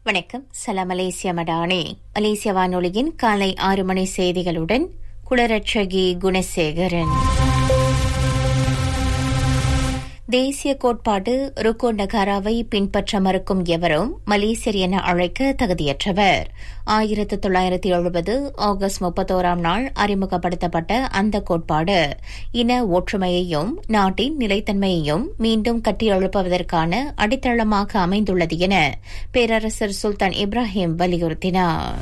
வணக்கம் சலாம் மலேசியா மடானே மலேசிய வானொலியின் காலை ஆறு மணி செய்திகளுடன் குளரட்சகி குணசேகரன் தேசிய கோட்பாடு ருக்கோ நகாராவை பின்பற்ற மறுக்கும் எவரும் மலேசியர் என அழைக்க தகுதியற்றவர் ஆயிரத்து தொள்ளாயிரத்தி எழுபது ஆகஸ்ட் முப்பத்தோராம் நாள் அறிமுகப்படுத்தப்பட்ட அந்த கோட்பாடு இன ஒற்றுமையையும் நாட்டின் நிலைத்தன்மையையும் மீண்டும் கட்டியெழுப்புவதற்கான அடித்தளமாக அமைந்துள்ளது என பேரரசர் சுல்தான் இப்ராஹிம் வலியுறுத்தினார்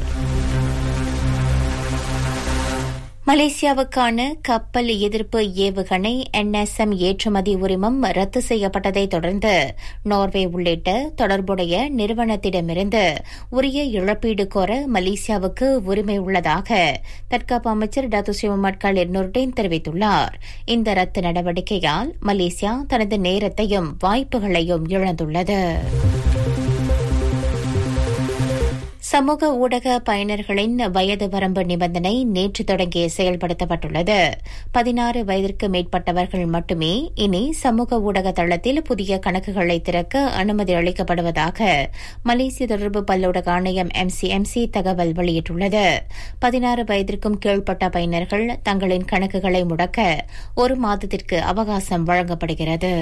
மலேசியாவுக்கான கப்பல் எதிர்ப்பு ஏவுகணை என்எஸ்எம் ஏற்றுமதி உரிமம் ரத்து செய்யப்பட்டதை தொடர்ந்து நார்வே உள்ளிட்ட தொடர்புடைய நிறுவனத்திடமிருந்து உரிய இழப்பீடு கோர மலேசியாவுக்கு உரிமை உள்ளதாக தற்காப்பு அமைச்சர் டாத்து சிவமட்கால் எர்னுர்டேன் தெரிவித்துள்ளார் இந்த ரத்து நடவடிக்கையால் மலேசியா தனது நேரத்தையும் வாய்ப்புகளையும் இழந்துள்ளது சமூக ஊடக பயனர்களின் வயது வரம்பு நிபந்தனை நேற்று தொடங்கி செயல்படுத்தப்பட்டுள்ளது பதினாறு வயதிற்கு மேற்பட்டவர்கள் மட்டுமே இனி சமூக ஊடக தளத்தில் புதிய கணக்குகளை திறக்க அனுமதி அளிக்கப்படுவதாக மலேசிய தொடர்பு பல்லூடக ஆணையம் எம்சிஎம்சி தகவல் வெளியிட்டுள்ளது பதினாறு வயதிற்கும் கீழ்ப்பட்ட பயனர்கள் தங்களின் கணக்குகளை முடக்க ஒரு மாதத்திற்கு அவகாசம் வழங்கப்படுகிறது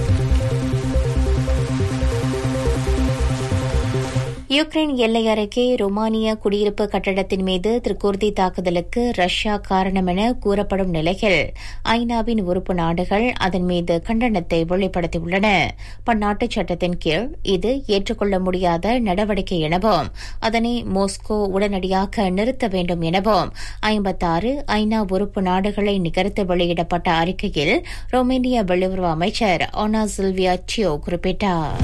யுக்ரைன் எல்லை அருகே ரொமானிய குடியிருப்பு கட்டடத்தின் மீது திருக்கூர்தி தாக்குதலுக்கு ரஷ்யா காரணம் என கூறப்படும் நிலையில் ஐநாவின் உறுப்பு நாடுகள் அதன் மீது கண்டனத்தை வெளிப்படுத்தியுள்ளன பன்னாட்டு சட்டத்தின் கீழ் இது ஏற்றுக்கொள்ள முடியாத நடவடிக்கை எனவும் அதனை மாஸ்கோ உடனடியாக நிறுத்த வேண்டும் எனவும் ஐம்பத்தாறு ஐநா உறுப்பு நாடுகளை நிகர்த்து வெளியிடப்பட்ட அறிக்கையில் ரொமேனிய வெளியுறவு அமைச்சர் ஒனா சில்வியா டியோ குறிப்பிட்டார்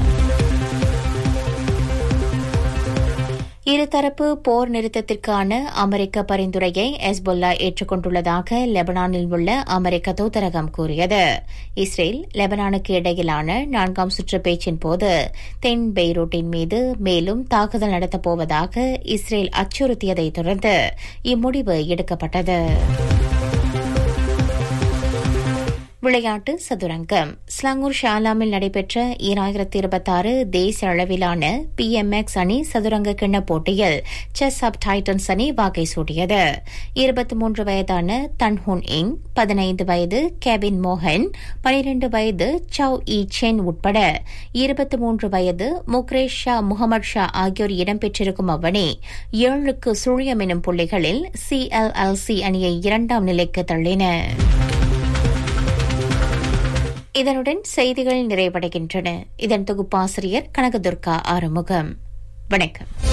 இருதரப்பு போர் நிறுத்தத்திற்கான அமெரிக்க பரிந்துரையை எஸ்பொல்லா ஏற்றுக்கொண்டுள்ளதாக லெபனானில் உள்ள அமெரிக்க தூதரகம் கூறியது இஸ்ரேல் லெபனானுக்கு இடையிலான நான்காம் சுற்று பேச்சின் போது தென் பெய்ரூட்டின் மீது மேலும் தாக்குதல் நடத்தப்போவதாக இஸ்ரேல் அச்சுறுத்தியதை தொடர்ந்து இம்முடிவு எடுக்கப்பட்டது விளையாட்டு சதுரங்கம் ஸ்லாங்கூர் ஷாலாமில் நடைபெற்ற ஈராயிரத்தி இருபத்தாறு தேசிய அளவிலான பி எம் எக்ஸ் அணி சதுரங்க கிண்ண போட்டியில் செஸ் அப் டைட்டன்ஸ் அணி வாகை சூடியது இருபத்தி மூன்று வயதான தன்ஹுன் இங் பதினைந்து வயது கெவின் மோகன் பனிரண்டு வயது சவ் இ சென் உட்பட இருபத்தி மூன்று வயது முக்ரேஷ் ஷா முகமது ஷா ஆகியோர் இடம்பெற்றிருக்கும் அவ்வணி ஏழுக்கு சுழியம் எனும் புள்ளிகளில் சிஎல்எல்சி அணியை இரண்டாம் நிலைக்கு தள்ளின இதனுடன் செய்திகள் நிறைவடைகின்றன இதன் தொகுப்பாசிரியர் கனகதுர்கா ஆறுமுகம் வணக்கம்